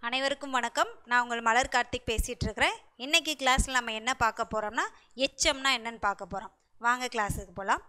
அனைவருக்கும் வணக்கம் நான் உங்கள் மலர் கார்த்திக் பேசிகிட்டு இருக்கிறேன் இன்னைக்கு கிளாஸில் நம்ம என்ன பார்க்க போகிறோம்னா எச்சம்னா என்னன்னு பார்க்க போகிறோம் வாங்க கிளாஸுக்கு போகலாம்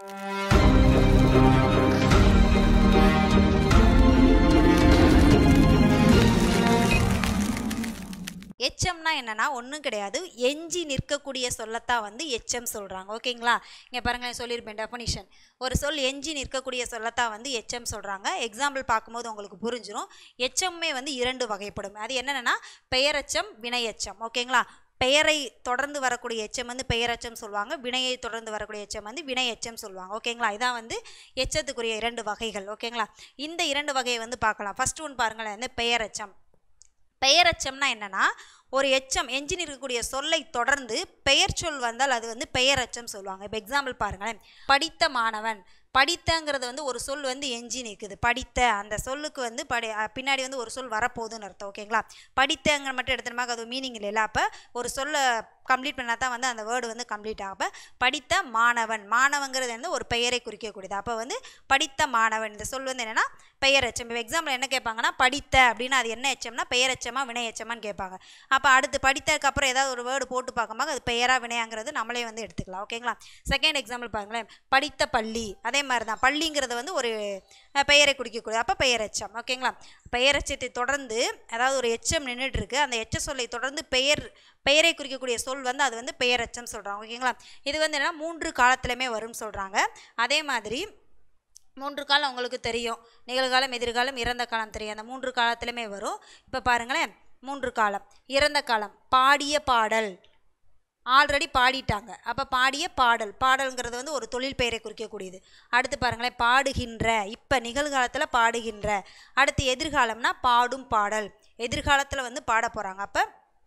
எச்சம்னா என்னன்னா ஒன்றும் கிடையாது எஞ்சி நிற்கக்கூடிய சொல்லத்தான் வந்து எச்சம் சொல்கிறாங்க ஓகேங்களா இங்கே பாருங்களேன் சொல்லியிருப்பேன் டெஃபனிஷன் ஒரு சொல் எஞ்சி நிற்கக்கூடிய சொல்லத்தான் வந்து எச்சம் சொல்கிறாங்க எக்ஸாம்பிள் பார்க்கும்போது உங்களுக்கு புரிஞ்சிடும் எச்சமே வந்து இரண்டு வகைப்படும் அது என்னென்னா பெயரெச்சம் வினையெச்சம் ஓகேங்களா பெயரை தொடர்ந்து வரக்கூடிய எச்சம் வந்து பெயரெச்சம் சொல்லுவாங்க வினையை தொடர்ந்து வரக்கூடிய எச்சம் வந்து வினை எச்சம் சொல்லுவாங்க ஓகேங்களா இதான் வந்து எச்சத்துக்குரிய இரண்டு வகைகள் ஓகேங்களா இந்த இரண்டு வகையை வந்து பார்க்கலாம் ஃபர்ஸ்ட் ஒன் பாருங்களேன் வந்து பெயரெச்சம் பெயரெச்சம்னா என்னன்னா ஒரு எச்சம் எஞ்சின் இருக்கக்கூடிய சொல்லை தொடர்ந்து பெயர் சொல் வந்தால் அது வந்து பெயரெச்சம் சொல்லுவாங்க இப்போ எக்ஸாம்பிள் பாருங்களேன் படித்த மாணவன் படித்தங்கிறது வந்து ஒரு சொல் வந்து எஞ்சி நிற்குது படித்த அந்த சொல்லுக்கு வந்து படி அஹ் பின்னாடி வந்து ஒரு சொல் வரப்போகுதுன்னு அர்த்தம் ஓகேங்களா படித்தங்கிற மட்டும் எடுத்தோம்னா அது மீனிங் இல்லைல்ல அப்போ ஒரு சொல்லை கம்ப்ளீட் பண்ணால் தான் வந்து அந்த வேர்டு வந்து கம்ப்ளீட் ஆகும் அப்போ படித்த மாணவன் மாணவங்கிறது வந்து ஒரு பெயரை குறிக்கக்கூடியது அப்போ வந்து படித்த மாணவன் இந்த சொல் வந்து என்னென்னா பெயர் எச்சம் இப்போ எக்ஸாம்பிள் என்ன கேட்பாங்கன்னா படித்த அப்படின்னா அது என்ன எச்சம்னா பெயர் எச்சமா வினை எச்சமான்னு கேட்பாங்க அப்போ அடுத்து படித்ததுக்கு அப்புறம் ஏதாவது ஒரு வேர்டு போட்டு பார்க்கும்போது அது பெயரா வினையாங்கிறது நம்மளே வந்து எடுத்துக்கலாம் ஓகேங்களா செகண்ட் எக்ஸாம்பிள் பாருங்களேன் படித்த பள்ளி அதே மாதிரி தான் பள்ளிங்கிறது வந்து ஒரு அஹ், பெயரை குறிக்கக்கூடிய அப்போ பெயர் எச்சம் ஓகேங்களா பெயர் எச்சத்தை தொடர்ந்து அதாவது ஒரு எச்சம் நின்றுட்டு இருக்கு அந்த எச்ச சொல்லை தொடர்ந்து பெயர் பெயரை குறிக்கக்கூடிய சொல் வந்து அது வந்து பெயரெச்சம் சொல்கிறாங்க ஓகேங்களா இது வந்து என்னன்னா மூன்று காலத்துலையுமே வரும்னு சொல்கிறாங்க அதே மாதிரி மூன்று காலம் உங்களுக்கு தெரியும் நிகழ்காலம் எதிர்காலம் இறந்த காலம் தெரியும் அந்த மூன்று காலத்துலையுமே வரும் இப்போ பாருங்களேன் மூன்று காலம் இறந்த காலம் பாடிய பாடல் ஆல்ரெடி பாடிட்டாங்க அப்போ பாடிய பாடல் பாடல்ங்கிறது வந்து ஒரு தொழில் பெயரை குறிக்கக்கூடியது அடுத்து பாருங்களேன் பாடுகின்ற இப்போ நிகழ்காலத்தில் பாடுகின்ற அடுத்து எதிர்காலம்னா பாடும் பாடல் எதிர்காலத்தில் வந்து பாட போகிறாங்க அப்போ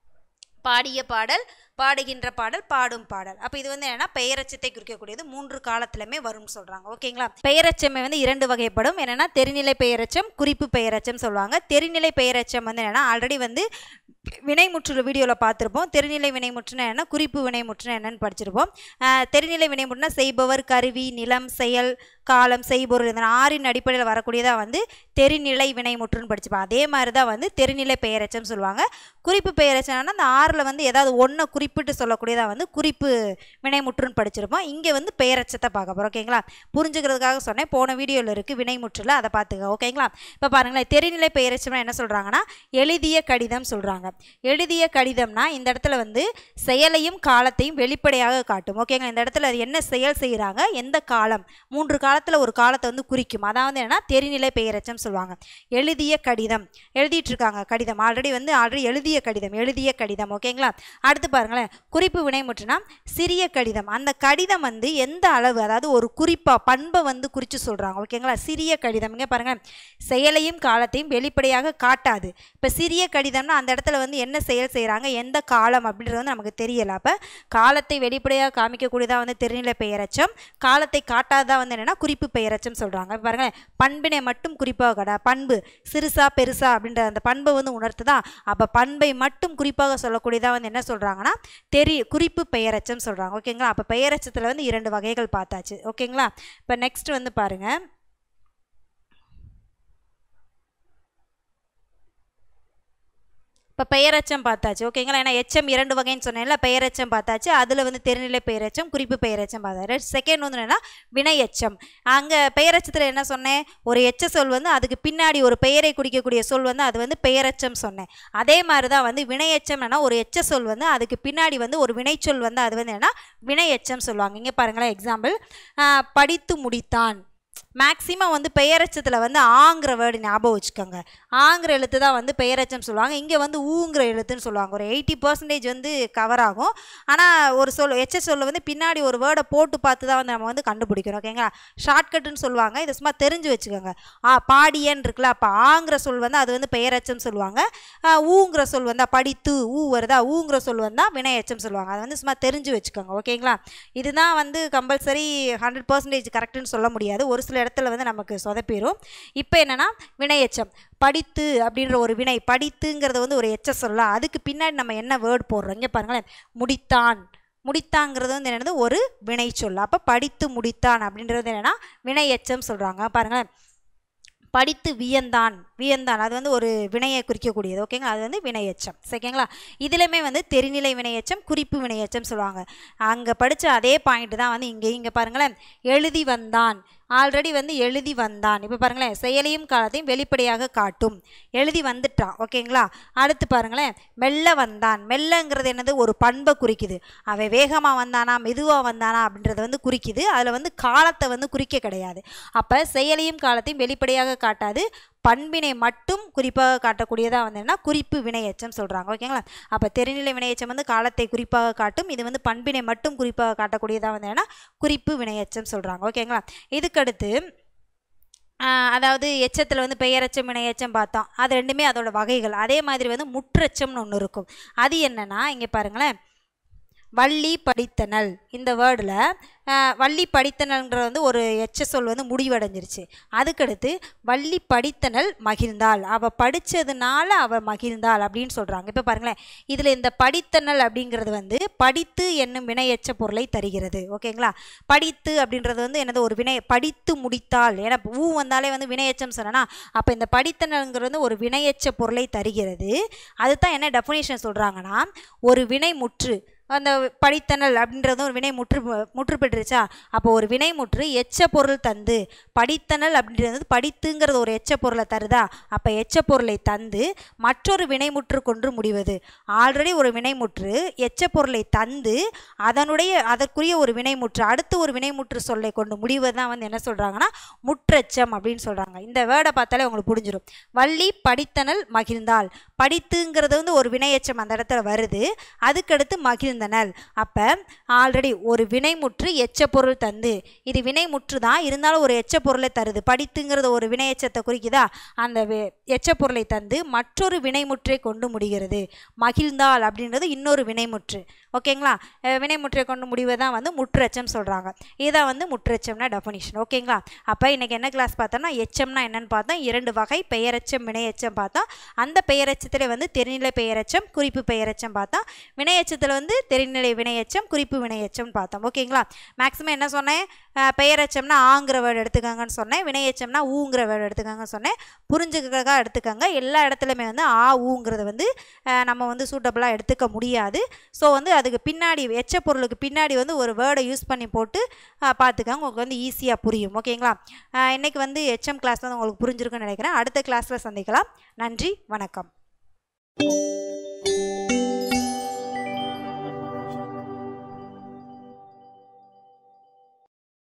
பாடிய பாடல் பாடுகின்ற பாடல் பாடும் பாடல் அப்போ இது வந்து என்னன்னா பெயரச்சத்தை குறிக்கக்கூடியது மூன்று காலத்திலுமே வரும்னு சொல்கிறாங்க ஓகேங்களா பெயரச்சமே வந்து இரண்டு வகைப்படும் என்னென்னா தெரிநிலை பெயரச்சம் குறிப்பு பெயரச்சம் சொல்லுவாங்க தெரிநிலை பெயரச்சம் வந்து என்னென்னா ஆல்ரெடி வந்து வினைமுற்று வீடியோவில் பார்த்துருப்போம் தெரிநிலை வினைமுற்றுனா என்ன குறிப்பு வினைமுற்றுனா என்னன்னு படிச்சிருப்போம் ஆஹ் தெரிநிலை வினைமுற்றுனா செய்பவர் கருவி நிலம் செயல் காலம் செய்பொருள் இந்த ஆறின் அடிப்படையில் வரக்கூடியதாக வந்து தெரிநிலை வினைமுற்றுன்னு படிச்சுப்போம் அதே மாதிரி தான் வந்து தெரிநிலை பெயரச்சம் சொல்லுவாங்க குறிப்பு பெயரச்சம்னா அந்த ஆறில் வந்து ஏதாவது ஒன்றை குறிப்பிட்டு சொல்லக்கூடியதாக வந்து குறிப்பு வினைமுற்றுன்னு படிச்சிருப்போம் இங்கே வந்து பெயரச்சத்தை பார்க்க போகிறோம் ஓகேங்களா புரிஞ்சுக்கிறதுக்காக சொன்னேன் போன வீடியோவில் இருக்குது வினைமுற்றில் அதை பார்த்துக்க ஓகேங்களா இப்போ பாருங்களேன் தெரிநிலை பெயரச்சம்னா என்ன சொல்கிறாங்கன்னா எழுதிய கடிதம் சொல்கிறாங்க எழுதிய கடிதம்னா இந்த இடத்துல வந்து செயலையும் காலத்தையும் வெளிப்படையாக காட்டும் ஓகேங்களா இந்த இடத்துல அது என்ன செயல் செய்கிறாங்க எந்த காலம் மூன்று காலத்தில் ஒரு காலத்தை வந்து குறிக்கும் அதாவது என்னன்னா தெரிநிலை பெயரச்சம் சொல்லுவாங்க எழுதிய கடிதம் எழுதிட்டு இருக்காங்க கடிதம் ஆல்ரெடி வந்து ஆல்ரெடி எழுதிய கடிதம் எழுதிய கடிதம் ஓகேங்களா அடுத்து பாருங்களேன் குறிப்பு வினைமுற்றுனா சிறிய கடிதம் அந்த கடிதம் வந்து எந்த அளவு அதாவது ஒரு குறிப்பா பண்பை வந்து குறித்து சொல்கிறாங்க ஓகேங்களா சிறிய கடிதம் இங்கே பாருங்க செயலையும் காலத்தையும் வெளிப்படையாக காட்டாது இப்போ சிறிய கடிதம்னா அந்த இடத்துல வந்து என்ன செயல் செய்கிறாங்க எந்த காலம் அப்படின்றது வந்து நமக்கு தெரியல அப்போ காலத்தை வெளிப்படையாக காமிக்கக்கூடியதாக வந்து தெரிநிலை பெயரச்சம் காலத்தை காட்டாததா வந்து என்னென்னா குறிப்பு பெயரச்சம் சொல்கிறாங்க பாருங்க பண்பினை மட்டும் குறிப்பாக கடா பண்பு சிறுசா பெருசா அப்படின்ற அந்த பண்பை வந்து உணர்த்துதா அப்போ பண்பை மட்டும் குறிப்பாக சொல்லக்கூடியதாக வந்து என்ன சொல்கிறாங்கன்னா தெரி குறிப்பு பெயரச்சம் சொல்கிறாங்க ஓகேங்களா அப்போ பெயரச்சத்தில் வந்து இரண்டு வகைகள் பார்த்தாச்சு ஓகேங்களா இப்போ நெக்ஸ்ட் வந்து பாருங்கள் இப்போ பெயரச்சம் பார்த்தாச்சு ஓகேங்களா ஏன்னா எச்சம் இரண்டு வகைன்னு சொன்னேன்ல பெயரச்சம் பார்த்தாச்சு அதில் வந்து தெரிநிலை பெயரச்சம் குறிப்பு பெயரச்சம் பார்த்தாரு செகண்ட் வந்து என்னன்னா வினை எச்சம் அங்கே பெயரச்சத்தில் என்ன சொன்னேன் ஒரு எச்ச சொல் வந்து அதுக்கு பின்னாடி ஒரு பெயரை குறிக்கக்கூடிய சொல் வந்து அது வந்து பெயரச்சம் சொன்னேன் அதே மாதிரி தான் வந்து வினையச்சம்னா ஒரு எச்ச சொல் வந்து அதுக்கு பின்னாடி வந்து ஒரு வினைச்சொல் வந்து அது வந்து என்னன்னா வினையச்சம் சொல்லுவாங்க இங்கே பாருங்களேன் எக்ஸாம்பிள் படித்து முடித்தான் மேக்ஸிமம் வந்து பெயரச்சத்தில் வந்து ஆங்கிற வேர்டு ஞாபகம் வச்சுக்கோங்க ஆங்கிற எழுத்து தான் வந்து பெயரச்சம் சொல்லுவாங்க இங்கே வந்து ஊங்கிற எழுத்துன்னு சொல்லுவாங்க ஒரு எயிட்டி பர்சன்டேஜ் வந்து கவர் ஆகும் ஆனால் ஒரு சொல் எச்ச சொல்ல வந்து பின்னாடி ஒரு வேர்டை போட்டு பார்த்து தான் வந்து நம்ம வந்து கண்டுபிடிக்கணும் ஓகேங்களா ஷார்ட்கட்டுன்னு சொல்லுவாங்க இதை சும்மா தெரிஞ்சு வச்சுக்கோங்க ஆ பாடியன் இருக்குல்ல அப்போ ஆங்கிற சொல் வந்து அது வந்து பெயரச்சம் சொல்லுவாங்க ஆ, ஊங்கிற சொல் வந்தா படித்து ஊ வருதா ஊங்கிற சொல் வந்தால் வினையச்சம் சொல்லுவாங்க அதை வந்து சும்மா தெரிஞ்சு வச்சுக்கோங்க ஓகேங்களா இதுதான் வந்து கம்பல்சரி ஹண்ட்ரட் பர்சன்டேஜ் கரெக்டுன்னு சொல்ல முடியாது ஒரு சில இடத்துல வந்து நமக்கு சொதப்பிடும் இப்போ என்னன்னா வினையச்சம் படித்து அப்படின்ற ஒரு வினை படித்துங்கிறது வந்து ஒரு எச்ச சொல்ல அதுக்கு பின்னாடி நம்ம என்ன வேர்ட் போடுறோம் இங்கே பாருங்களேன் முடித்தான் முடித்தாங்கிறது வந்து என்னது ஒரு வினை சொல் அப்போ படித்து முடித்தான் அப்படின்றது என்னன்னா வினை எச்சம் சொல்கிறாங்க பாருங்களேன் படித்து வியந்தான் வியந்தான் அது வந்து ஒரு வினையை குறிக்கக்கூடியது ஓகேங்களா அது வந்து வினையெச்சம் சரிங்களா இதுலையுமே வந்து தெரிநிலை வினையெச்சம் குறிப்பு வினையெச்சம் சொல்லுவாங்க அங்கே படித்த அதே பாயிண்ட் தான் வந்து இங்கே இங்கே பாருங்களேன் எழுதி வந்தான் ஆல்ரெடி வந்து எழுதி வந்தான் இப்போ பாருங்களேன் செயலையும் காலத்தையும் வெளிப்படையாக காட்டும் எழுதி வந்துட்டான் ஓகேங்களா அடுத்து பாருங்களேன் மெல்ல வந்தான் மெல்லங்கிறது என்னது ஒரு பண்பை குறிக்குது அவன் வேகமாக வந்தானா மெதுவாக வந்தானா அப்படின்றத வந்து குறிக்குது அதில் வந்து காலத்தை வந்து குறிக்க கிடையாது அப்போ செயலையும் காலத்தையும் வெளிப்படையாக காட்டாது பண்பினை மட்டும் குறிப்பாக காட்டக்கூடியதாக வந்து என்ன குறிப்பு வினையெச்சம் சொல்கிறாங்க ஓகேங்களா அப்போ தெரிநிலை வினையெச்சம் வந்து காலத்தை குறிப்பாக காட்டும் இது வந்து பண்பினை மட்டும் குறிப்பாக காட்டக்கூடியதாக வந்து என்ன குறிப்பு வினையெச்சம் சொல்கிறாங்க ஓகேங்களா இதுக்கடுத்து ஆஹ் அதாவது எச்சத்தில் வந்து பெயரெச்சம் வினையெச்சம் பார்த்தோம் அது ரெண்டுமே அதோட வகைகள் அதே மாதிரி வந்து முற்றெச்சம்னு ஒன்று இருக்கும் அது என்னன்னா இங்கே பாருங்களேன் வள்ளி படித்தனல் இந்த வேர்டில் வள்ளி படித்தனல்ன்றது வந்து ஒரு எச்ச சொல் வந்து முடிவடைஞ்சிருச்சு அதுக்கடுத்து வள்ளி படித்தனல் மகிழ்ந்தாள் அவள் படித்ததுனால அவள் மகிழ்ந்தாள் அப்படின்னு சொல்கிறாங்க இப்போ பாருங்களேன் இதில் இந்த படித்தனல் அப்படிங்கிறது வந்து படித்து என்னும் வினையெச்ச பொருளை தருகிறது ஓகேங்களா படித்து அப்படின்றது வந்து என்னது ஒரு வினை படித்து முடித்தாள் ஏன்னா ஊ வந்தாலே வந்து வினையெச்சம் சொன்னா அப்போ இந்த படித்தனல்ங்கிறது வந்து ஒரு வினையெச்ச பொருளை தருகிறது அதுதான் என்ன டெஃபினேஷன் சொல்கிறாங்கன்னா ஒரு வினை முற்று அந்த படித்தனல் அப்படின்றது ஒரு வினை முற்று முற்று பெற்றுச்சா அப்போ ஒரு வினை முற்று எச்ச பொருள் தந்து படித்தனல் அப்படின்றது படித்துங்கிறது ஒரு எச்ச பொருளை தருதா அப்போ எச்ச பொருளை தந்து மற்றொரு வினைமுற்று கொண்டு முடிவது ஆல்ரெடி ஒரு வினைமுற்று எச்ச பொருளை தந்து அதனுடைய அதற்குரிய ஒரு வினைமுற்று அடுத்து ஒரு வினைமுற்று சொல்லை கொண்டு முடிவது தான் வந்து என்ன சொல்கிறாங்கன்னா முற்றெச்சம் அப்படின்னு சொல்கிறாங்க இந்த வேர்டை பார்த்தாலே உங்களுக்கு புரிஞ்சிடும் வள்ளி படித்தனல் மகிழ்ந்தாள் படித்துங்கிறது வந்து ஒரு வினையெச்சம் அந்த இடத்துல வருது அதுக்கடுத்து மகிழ்ந்தனல் அப்போ ஆல்ரெடி ஒரு வினைமுற்று எச்ச பொருள் தந்து இது வினைமுற்று தான் இருந்தாலும் ஒரு எச்ச பொருளை தருது படித்துங்கிறது ஒரு வினையெச்சத்தை குறிக்குதா அந்த வி- எச்ச பொருளை தந்து மற்றொரு வினைமுற்றை கொண்டு முடிகிறது மகிழ்ந்தாள் அப்படின்றது இன்னொரு வினைமுற்று ஓகேங்களா அஹ் வினைமுற்றை கொண்டு முடிவை தான் வந்து முற்றெச்சம் சொல்கிறாங்க இதான் வந்து முற்றெச்சம்னா டெஃபனிஷன் ஓகேங்களா அப்போ இன்றைக்கி என்ன கிளாஸ் பார்த்தோம்னா எச்சம்னா என்னன்னு பார்த்தோம் இரண்டு வகை பெயரெச்சம் வினையெச்சம் பார்த்தோம் அந்த பெயரெச்சத்தில் வந்து தெரிநிலை பெயரெச்சம் குறிப்பு பெயரெச்சம் பார்த்தோம் வினையெச்சத்தில் வந்து தெரிநிலை வினையெச்சம் குறிப்பு வினையெச்சம் பார்த்தோம் ஓகேங்களா மேக்ஸிமம் என்ன சொன்னேன் அஹ் பெயரெச்சம்னா ஆங்கிற வேர்டு எடுத்துக்கோங்கன்னு சொன்னேன் வினையெச்சம்னா ஊங்கிற வேர்டு எடுத்துக்கோங்கன்னு சொன்னேன் புரிஞ்சுக்கிறதுக்காக எடுத்துக்கோங்க எல்லா இடத்துலையுமே வந்து ஆ ஊங்கிறது வந்து அஹ் நம்ம வந்து சூட்டபுளாக எடுத்துக்க முடியாது ஸோ வந்து அதுக்கு பின்னாடி எச்ச பொருளுக்கு பின்னாடி வந்து ஒரு வேர்டை யூஸ் பண்ணி போட்டு அஹ் பார்த்துக்கோங்க உங்களுக்கு வந்து ஈஸியாக புரியும் ஓகேங்களா அஹ் இன்னைக்கு வந்து எச்எம் கிளாஸ் வந்து உங்களுக்கு புரிஞ்சிருக்குன்னு நினைக்கிறேன் அடுத்த கிளாஸில் சந்திக்கலாம் நன்றி வணக்கம்